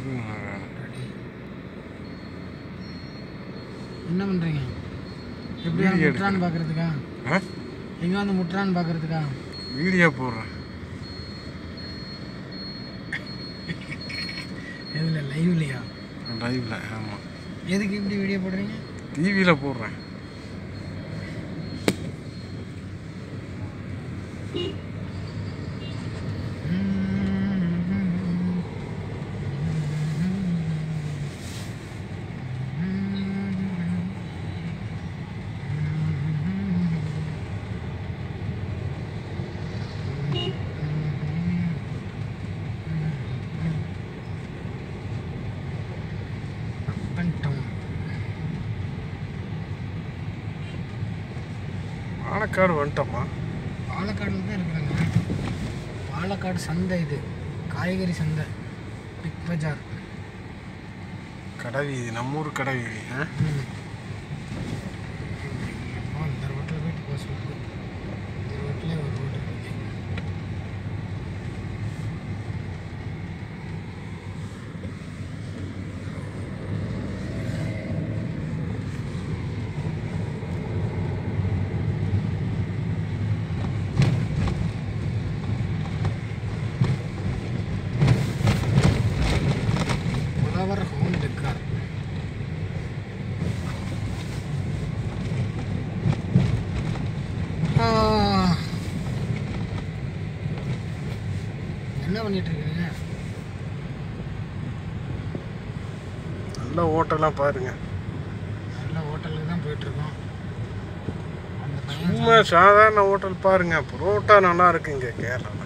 ம், என்ன பண்ணுறீங்க எப்படி வீடியோ வந்து முட்டுறான்னு பார்க்குறதுக்கா ஆ எங்கே வந்து முட்டுறான்னு பார்க்குறதுக்கா வீடியோ போடுறேன் எதில் லைவ்லையா லைவ்ல ஆமாம் எதுக்கு இப்படி வீடியோ போடுறீங்க டிவியில் போடுறேன் பண்ணிட்டோம் பாலக்காடு வந்துட்டோமா பாலக்காடில் தான் இருக்கிறாங்க பாலக்காடு சந்தை இது காய்கறி சந்தை பிக் பஜார் கடை வீதி நம்ம ஊர் கடை வீதி ஆ ம். அப்பா, இந்த ரோட்டில் போயிட்டு போக சொல்லுது இந்த ரோட்லேயே ஒரு ரோடு இருக்கு புலவர் ஹோம் டெக்கார் ஆ. என்ன பண்ணிட்டு இருக்கீங்க நல்ல ஹோட்டலாக பாருங்க நல்ல ஹோட்டலுக்கு தான் போயிட்டு இருக்கோம் அந்த பையன் சும்மா சாதாரண ஹோட்டல் பாருங்க புரோட்டா நல்லா இருக்குங்க கேரளா